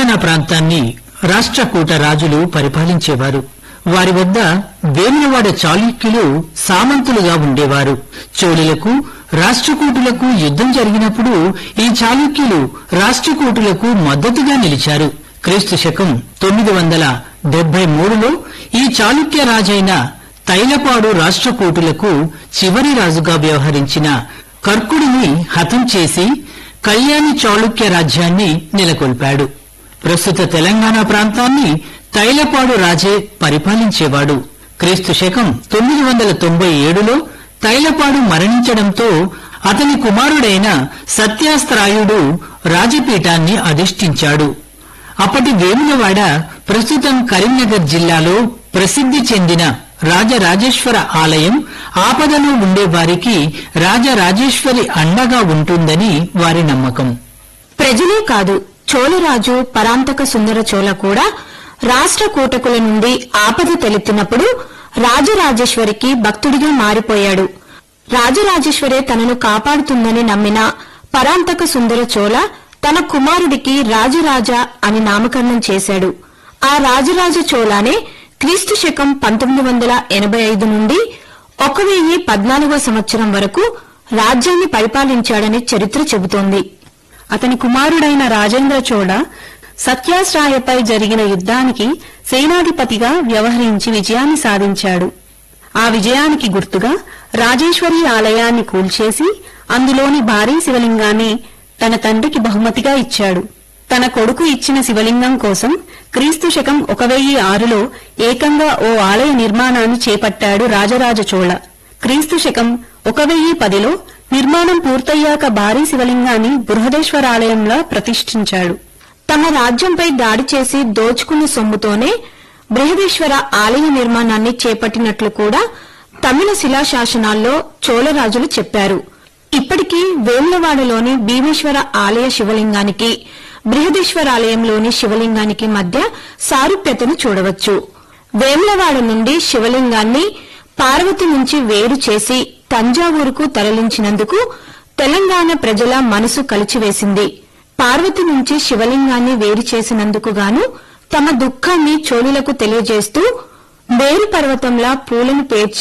తెలంగాణ ప్రాంతాన్ని రాష్ట్రకూట రాజులు పరిపాలించేవారు వారి వద్ద వేములవాడ చాళుక్యులు సామంతులుగా ఉండేవారు చోళులకు రాష్ట్రకూటులకు యుద్ధం జరిగినప్పుడు ఈ చాళుక్యులు రాష్ట్రకూటులకు మద్దతుగా నిలిచారు క్రీస్తు శకం తొమ్మిది వందల డెబ్బై మూడులో ఈ చాళుక్య రాజైన తైలపాడు రాష్ట్రకూటులకు చివరి రాజుగా వ్యవహరించిన కర్కుడిని హతం చేసి కళ్యాణి చాళుక్య రాజ్యాన్ని నెలకొల్పాడు ప్రస్తుత తెలంగాణ ప్రాంతాన్ని తైలపాడు రాజే పరిపాలించేవాడు క్రీస్తు శకం తొమ్మిది వందల తొంభై ఏడులో తైలపాడు మరణించడంతో అతని కుమారుడైన సత్యాస్త్రాయుడు రాజపీఠాన్ని అధిష్ఠించాడు అప్పటి వేములవాడ ప్రస్తుతం కరీంనగర్ జిల్లాలో ప్రసిద్ధి చెందిన రాజరాజేశ్వర ఆలయం ఆపదలో ఉండే వారికి రాజరాజేశ్వరి అండగా ఉంటుందని వారి నమ్మకం ప్రజలే కాదు చోళరాజు పరాంతక సుందర చోళ కూడా రాష్ట్ర కూటకుల నుండి ఆపద తలెత్తినప్పుడు రాజరాజేశ్వరికి భక్తుడిగా మారిపోయాడు రాజరాజేశ్వరే తనను కాపాడుతుందని నమ్మిన పరాంతక సుందర చోళ తన కుమారుడికి రాజరాజ అని నామకరణం చేశాడు ఆ రాజరాజ చోళానే క్రీస్తు శకం పంతొమ్మిది వందల ఎనభై ఐదు నుండి ఒక వెయ్యి పద్నాలుగో సంవత్సరం వరకు రాజ్యాన్ని పరిపాలించాడని చరిత్ర చెబుతోంది అతని కుమారుడైన రాజేంద్ర చోళ సత్యాశ్రాయపై జరిగిన యుద్ధానికి సేనాధిపతిగా వ్యవహరించి విజయాన్ని సాధించాడు ఆ విజయానికి గుర్తుగా రాజేశ్వరి ఆలయాన్ని కూల్చేసి అందులోని భారీ శివలింగాన్ని తన తండ్రికి బహుమతిగా ఇచ్చాడు తన కొడుకు ఇచ్చిన శివలింగం కోసం క్రీస్తు శకం ఒక వెయ్యి ఆరులో ఏకంగా ఓ ఆలయ నిర్మాణాన్ని చేపట్టాడు రాజరాజ చోళ క్రీస్తు శకం ఒక వెయ్యి పదిలో నిర్మాణం పూర్తయ్యాక భారీ శివలింగాన్ని బృహదేశ్వరాలయంలో ప్రతిష్ఠించాడు తమ రాజ్యంపై దాడి చేసి దోచుకున్న సొమ్ముతోనే బృహదీశ్వర ఆలయ నిర్మాణాన్ని చేపట్టినట్లు కూడా తమిళ శిలాశాసనాల్లో చోళరాజులు చెప్పారు ఇప్పటికీ వేములవాడలోని భీమేశ్వర ఆలయ శివలింగానికి బృహదీశ్వర ఆలయంలోని శివలింగానికి మధ్య సారూప్యతను చూడవచ్చు వేములవాడ నుండి శివలింగాన్ని పార్వతి నుంచి వేరు చేసి తంజావూరుకు తరలించినందుకు తెలంగాణ ప్రజల మనసు కలిచివేసింది పార్వతి నుంచి శివలింగాన్ని వేరు చేసినందుకు గాను తమ దుఃఖాన్ని చోళులకు తెలియజేస్తూ వేరు పర్వతంలా పూలను పేర్చి